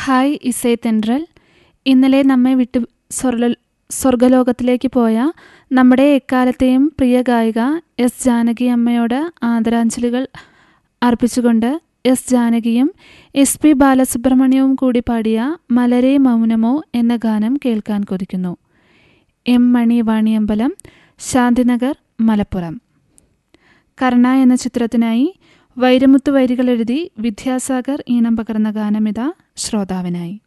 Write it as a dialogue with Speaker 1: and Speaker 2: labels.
Speaker 1: hi ഇസേ തെൻട്രൽ ഇന്നലെ നമ്മെ വിട്ട് സ്വർല സ്വർഗലോകത്തിലേക്ക് പോയ നമ്മുടെ എക്കാലത്തെയും പ്രിയ ഗായിക എസ് ജാനകി അമ്മയോട് ആദരാഞ്ജലികൾ അർപ്പിച്ചുകൊണ്ട് എസ് ജാനകിയും എസ് പി ബാലസുബ്രഹ്മണ്യവും കൂടി പാടിയ മലരെ മൗനമോ എന്ന ഗാനം കേൾക്കാൻ കൊതിക്കുന്നു എം മണി വാണിയമ്പലം ശാന്തിനഗർ മലപ്പുറം കർണ എന്ന ചിത്രത്തിനായി വൈരമുത്തു വരികൾ എഴുതി വിദ്യാസാഗർ ഈണം പകർന്ന ഗാനമിത ശ്രോതാവിനായി